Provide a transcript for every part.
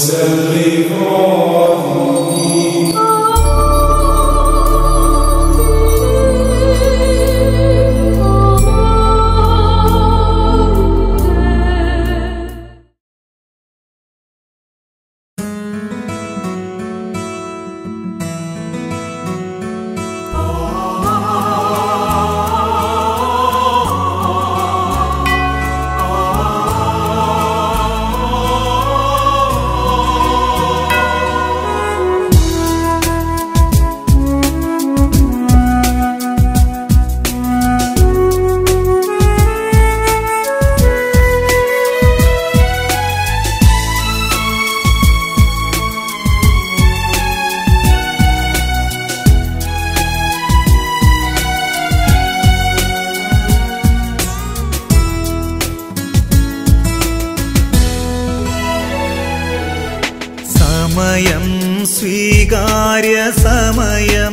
സമയം സ്വീകാര്യ സമയം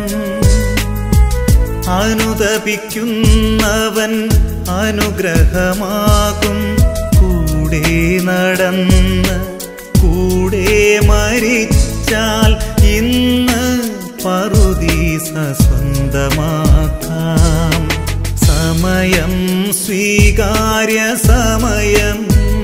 അനുദപിക്കുന്നവൻ അനുഗ്രഹമാകും കൂടെ നടന്ന് കൂടെ മരിച്ചാൽ ഇന്ന് പറുദീസ സ്വന്തമാക്കാം സമയം സ്വീകാര്യ സമയം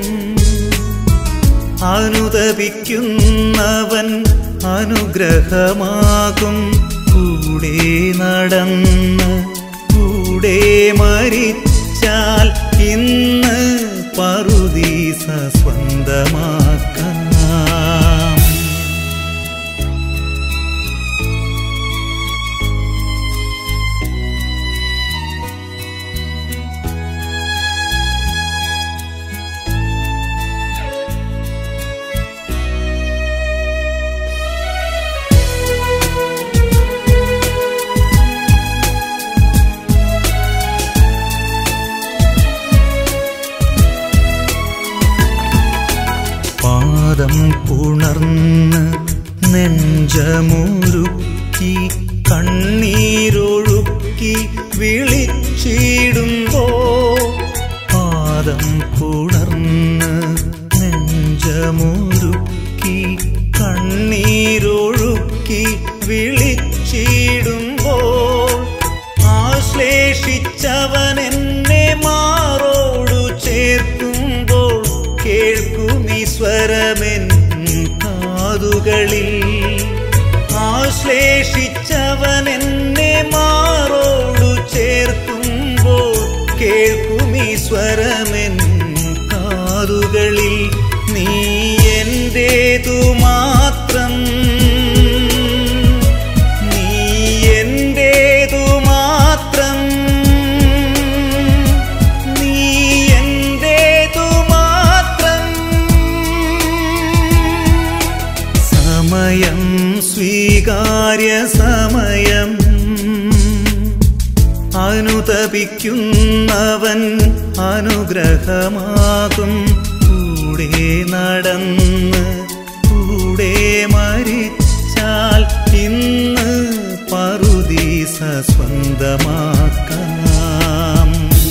അനുദപിക്കുന്നവൻ അനുഗ്രഹമാകും കൂടെ നടന്ന് കൂടെ മരിച്ചാൽ ഇന്ന് പറുദീസ സ്വന്തമാക്കാം പാദം പുണർന്ന് നെഞ്ചമുരുക്കി കണ്ണീരൊഴുക്കി വിളിച്ചിടുമ്പോ പാദം പുണർന്ന് നെഞ്ചമുരുക്കി കണ്ണീരൊഴുക്കി വിളിച്ചിടുമ്പോൾ ആശ്ലേഷിച്ചവൻ എന്നെ മാറോടു ചേർക്കുമ്പോൾ കേൾക്കും ഈശ്വരമെൻ കാതുകളിൽ ആശ്ലേഷിച്ചവൻ എന്നെ മാറോടു ചേർക്കുമ്പോൾ കേൾക്കും ഈശ്വരമെൻ കാതുകളിൽ നീ എന്റേതു മാത്രം നീ എന്റേതു മാത്രം നീ എന്റേതു മാത്രം സമയം സ്വീകാര്യ സമയം അനുതപിക്കുന്നവൻ അനുഗ്രഹമാകും കൂടെ നടന്ന് കൂടെ മരിച്ചാൽ ഇന്ന് പറുദീസ സ്വന്തമാക്കാം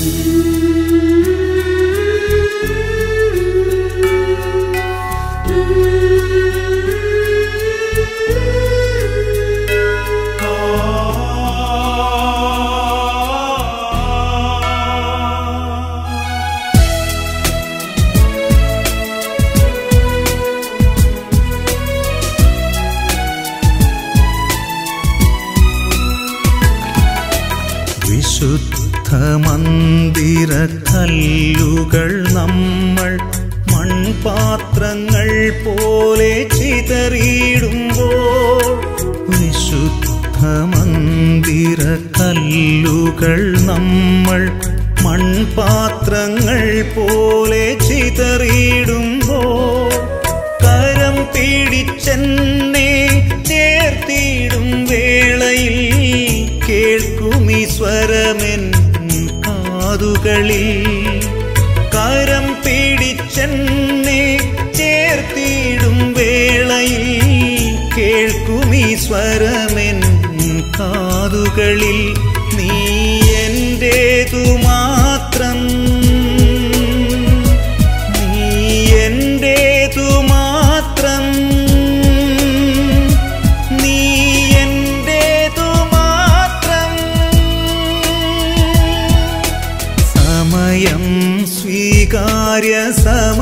വിശുദ്ധ മന്ദിര കല്ലുകൾ നമ്മൾ മൺപാത്രങ്ങൾ പോലെ ചിതറിയിടുമ്പോൾ വിശുദ്ധ മന്ദിര കല്ലുകൾ നമ്മൾ മൺപാത്രങ്ങൾ പോലെ ചിതറിയിടുമ്പോൾ കരം പിടിച്ചെന്നെ ചേർത്തിടും വേളയിൽ കേൾക്കും ഈശ്വരമെൻ കാതുകളിൽ കരം പിടിച്ചെന്നെ ചേർത്തിടും വേളയിൽ കേൾക്കും ഈശ്വരമെൻ കാതുകളിൽ നീ എന്റേതു മാത്രം നീ എന്റേതു മാത്രം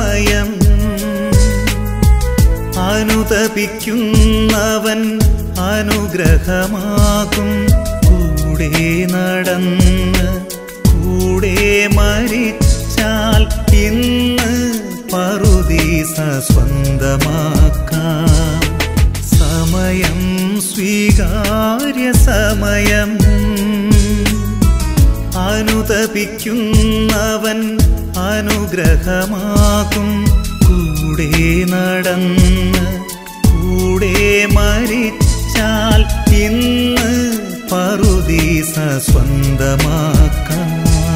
സമയം അനുതപിക്കുന്നവൻ അനുഗ്രഹമാകും കൂടെ നടന്ന് കൂടെ മരിച്ചാൽ ഇന്ന് പറുദീസ സ്വന്തമാക്കാം സമയം സ്വീകാര്യ സമയം അനുതപിക്കുന്നവൻ അനുഗ്രഹമാകും കൂടെ നടന്ന് കൂടെ മരിച്ചാൽ ഇന്ന് പറുദീസ സ്വന്തമാക്കാം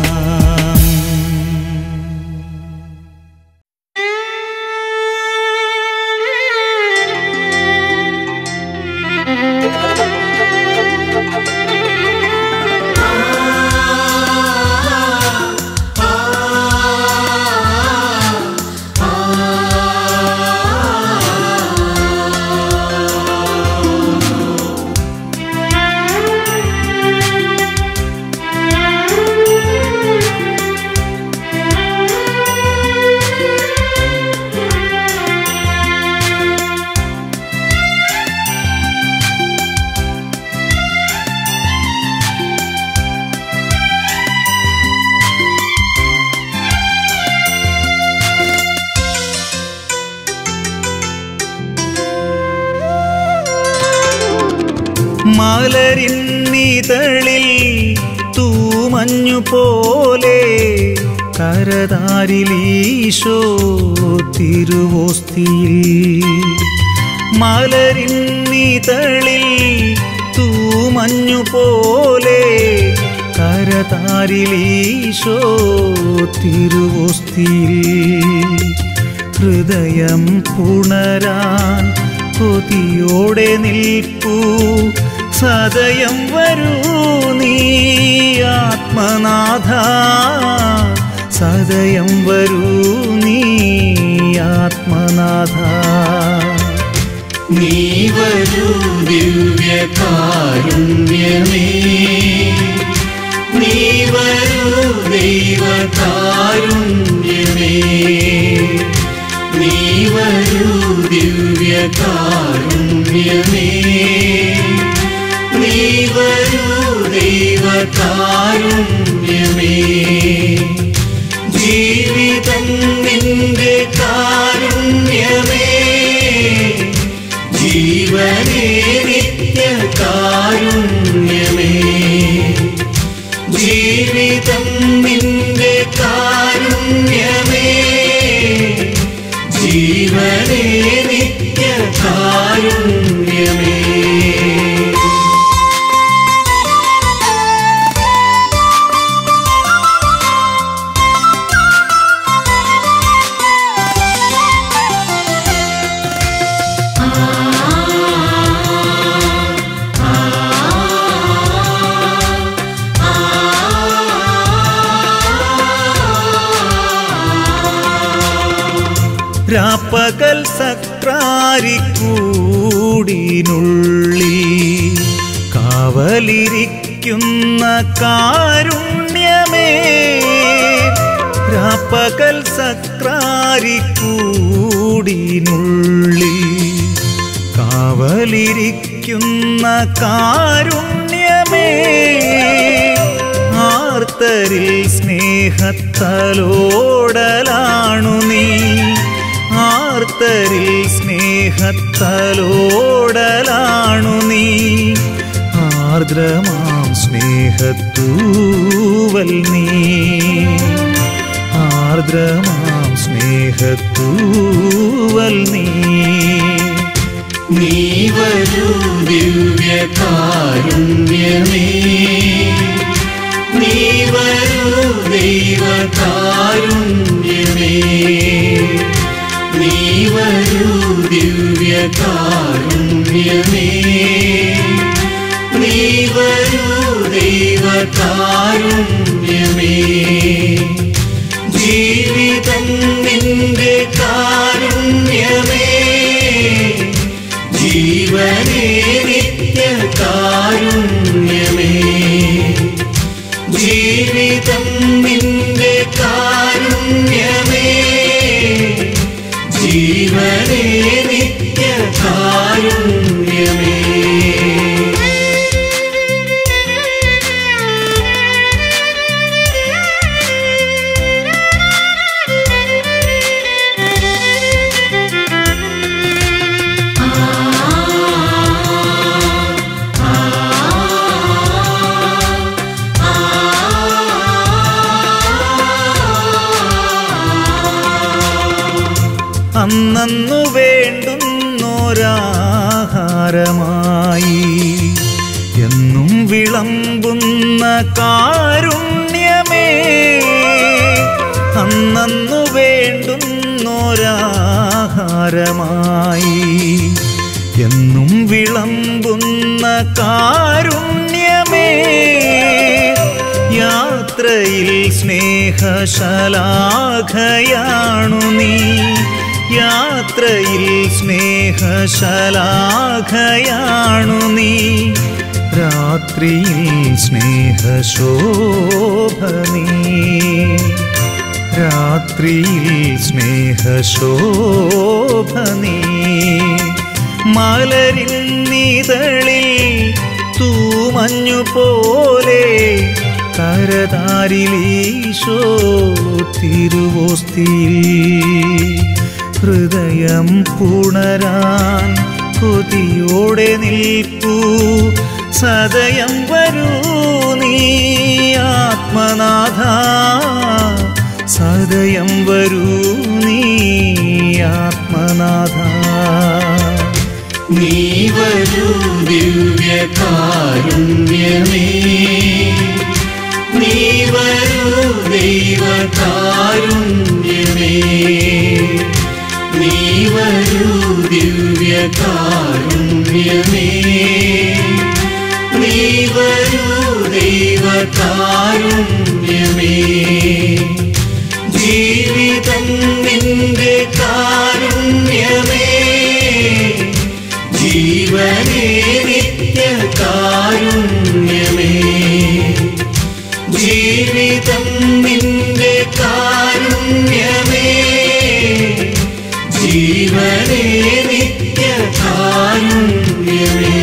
മലരിന്നിതളിൽ തൂമഞ്ഞു പോലെ കരതാരിലീശോ തിരുവോസ്തിയിൽ മലരിന്നിതളിൽ തൂമഞ്ഞു പോലെ കരതാരിലീശോ തിരുവോസ്തിയിൽ ഹൃദയം പുണരാൻ കൊതിയോടെ നിൽപ്പൂ സദയം വരൂ നീ ആത്മനാഥ സദയം വരൂ നീ ആത്മനാഥ നീ വരൂ ദിവ്യകാരുണ്യമേ നീ വരൂ ദൈവകാരുണ്യമേ നീ വരൂ ദിവ്യകാരുണ്യമേ നീ വരൂ ദൈവകാരുണ്യമേ ജീവിതം നിന്റെ കാരുണ്യമേ ജീവനേ നിത്യ കാരുണ്യമേ ജീവിതം നിന്റെ കാരുണ്യമേ ജീവനേ നിത്യ കാരുണ്യമേ രാപ്പകൽ സക്രാരിക്കൂടിനുള്ളിൽ കാവലിരിക്കുന്ന കാരുണ്യമേ രാപ്പകൽ സക്രാരിക്കൂടിനുള്ളിൽ കാവലിരിക്കുന്ന കാരുണ്യമേ ആർത്തരിൽ സ്നേഹത്തലോടലാണു നീ ആർത്തരിൽ സ്നേഹത്തലോടലാണു നീ ആർദ്രമാം സ്നേഹത്തൂവൽ നീ ആർദ്രമാം സ്നേഹത്തൂവൽ നീ നീ വരൂ ദിവ്യകാരുണ്യമേ നീ വരൂ ദൈവകാരുണ്യമേ നീ വരൂ ദിവ്യകാരുണ്യമേ നീ വരൂ ദൈവകാരുണ്യമേ ജീവിതം നിന്റെ കാരുണ്യമേ ജീവനേ നിത്യ കാരുണ്യമേ ജീവിതം നിന്റെ കാരുണ്യമേ ജീവനേ നിത്യകാരുണ്യമേ അന്നു വേണ്ടുന്നൊരാഹാരമായി എന്നും വിളമ്പുന്ന കാരുണ്യമേ അന്നു വേണ്ടുന്നൊരാഹാരമായി എന്നും വിളമ്പുന്ന കാരുണ്യമേ യാത്രയിൽ സ്നേഹശലാഖയാണു നീ യാത്രയിൽ സ്നേഹശലാഖയാണു നീ രാത്രിയിൽ സ്നേഹശോഭ നീ രാത്രിയിൽ സ്നേഹശോഭ നീ മലരിൻ നിതളിൽ തൂമഞ്ഞു പോലെ കരതാരിലീശോ തിരുവോസ്തിയിൽ ഹൃദയം പുണരാൻ കൊതിയോടെ നിൽപ്പൂ സദയം വരൂ നീ ആത്മനാഥ സദയം വരൂ നീ ആത്മനാഥ നീ വരൂ ദിവ്യകാരുണ്യമേ നീ വരൂ ദൈവകാരുണ്യമേ നീ വരൂ ദിവ്യകാരുണ്യമേ നീ വരൂ ദൈവകാരുണ്യമേ ജീവിതം നിന്റെ കാരുണ്യമേ ജീവനേ നിത്യകാരുണ്യമേ ജീവിതം നിന്റെ കാരുണ്യമേ ജീവനേ നിത്യകാരുണ്യമേ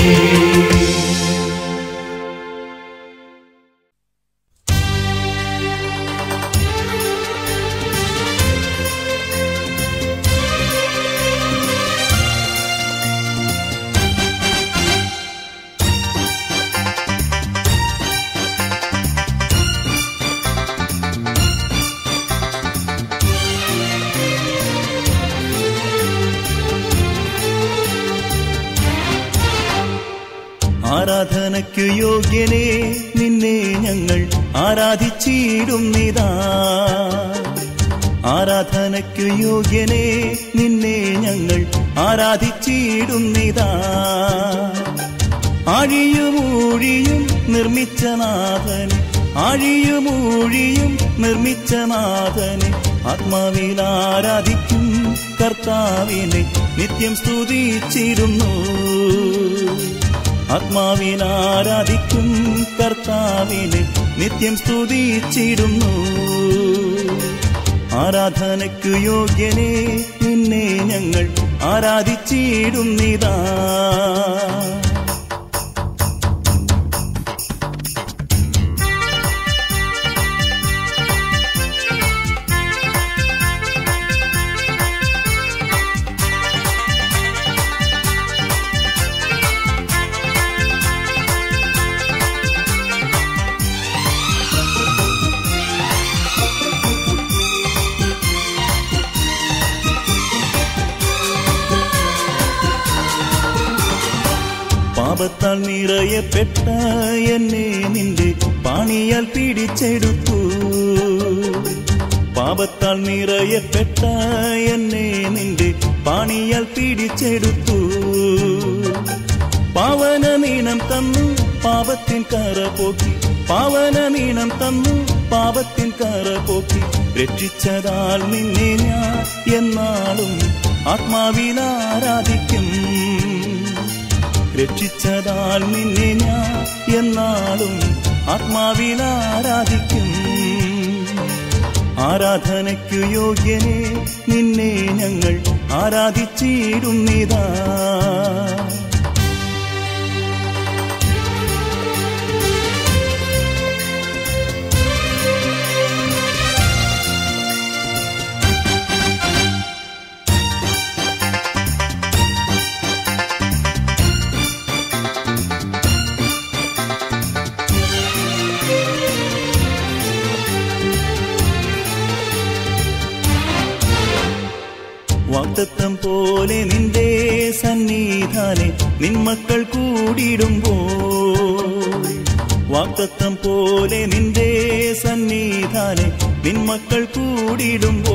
ആരാധനയ്ക്കു യോഗ്യനെ നിന്നെ ഞങ്ങൾ ആരാധിച്ചിടുന്നിതാ ആരാധനയ്ക്കു യോഗ്യനെ നിന്നെ ഞങ്ങൾ ആരാധിച്ചിടുന്നിതാ ആഴിയുമൂഴിയും നിർമ്മിച്ച നാഥനെ ആഴിയുമൂഴിയും നിർമ്മിച്ച നാഥനെ ആത്മാവിൽ ആരാധിക്കും കർത്താവിനെ നിത്യം സ്തുതിച്ചിരുന്നു ആത്മാവിൽ ആരാധിക്കും കർത്താവിനെ നിത്യം സ്തുതിച്ചിടുന്നു ആരാധനയ്ക്കു യോഗ്യനെ നിന്നെ ഞങ്ങൾ ആരാധിച്ചിടുന്നിതാ പാപത്താൽ നിറയപ്പെട്ട എന്നെ നിന്റെ പാണിയാൽ പിടിച്ചെടുത്തു പാപത്താൽ നിറയപ്പെട്ട എന്നെ നിന്റെ പാണിയാൽ പിടിച്ചെടുത്തു പാവന നീണം തന്നു പാപത്തിൻ കറ പോക്കി പാവന നീണം തന്നു പാപത്തിൻ കറ പോക്കി രക്ഷിച്ചതാൽ നിന്നെ ഞാൻ എന്നാളും ആത്മാവിൽ ആരാധിക്കും രക്ഷിച്ചതാൽ നിന്നെ ഞാൻ എന്നാളും ആത്മാവിൽ ആരാധിക്കും ആരാധനയ്ക്കു യോഗ്യനെ നിന്നെ ഞങ്ങൾ ഞങ്ങൾ ആരാധിച്ചിടുന്നിതാ വാക്തത്വം പോലെ നിന്റെ സന്നിധാനെ നിന്മക്കൾ കൂടിയിടുമ്പോ വാക്തത്വം പോലെ നിന്റെ സന്നിധാനെ നിന്മക്കൾ കൂടിയിടുമ്പോ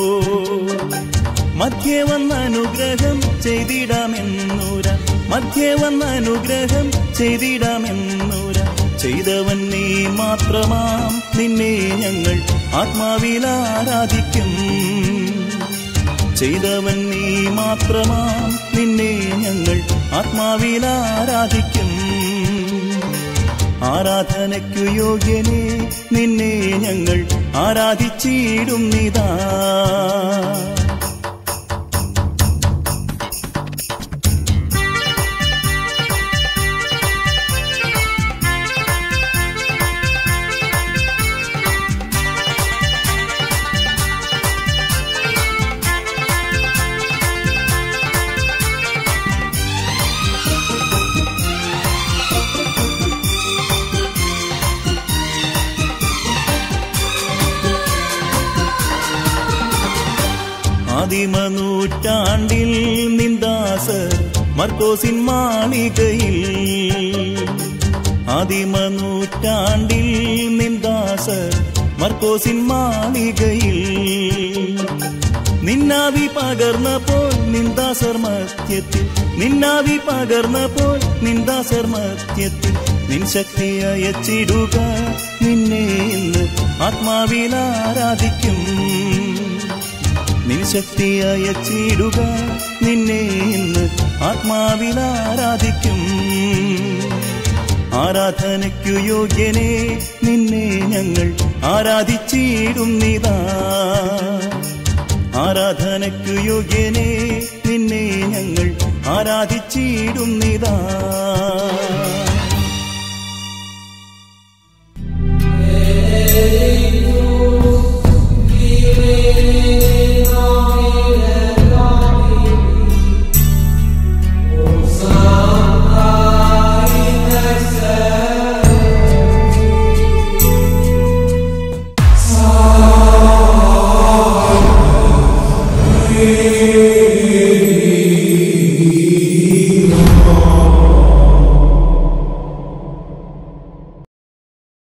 മധ്യേ വന്ന അനുഗ്രഹം ചെയ്തിടാമെന്നൂര മധ്യേ വന്ന അനുഗ്രഹം ചെയ്തിടാമെന്നൂര ചെയ്തവൻ നീ മാത്രമാം നിന്നെ ഞങ്ങൾ ആത്മാവിൽ ആരാധിക്കും ചെയ്തവൻ നീ മാത്രമാം നിന്നെ ഞങ്ങൾ ആത്മാവിൽ ആരാധിക്കും ആരാധനയ്ക്കു യോഗ്യനെ നിന്നെ ഞങ്ങൾ ആരാധിച്ചിടും നിതാ ആദിമനൂറ്റാണ്ടിൽ നിന്ദാസർ മർക്കോസിൻ മാളികയിൽ ആദിമനൂറ്റാണ്ടിൽ നിന്ദാസർ മർക്കോസിൻ മാളികയിൽ നിന്നാവി പകർന്നപ്പോൾ നിന്ദാസർ മധ്യത്തിൽ നിന്നാവി പകർന്നപ്പോൾ നിന്ദാസർ മധ്യത്തിൽ നിൻ ശക്തി അയച്ചിടുക നിന്നെ ഇന്ന് ആത്മാവിൽ ആരാധിക്കും നിൻ ശക്തി അയച്ചിടുക നിന്നെ ഇന്ന് ആത്മാവിൽ ആരാധിക്കും ആരാധനയ്ക്കു യോഗ്യനെ നിന്നെ ഞങ്ങൾ ആരാധിച്ചിടും നിതാ ആരാധനയ്ക്കു യോഗ്യനെ നിന്നെ ഞങ്ങൾ ആരാധിച്ചിടും നിതാ യേശുവേ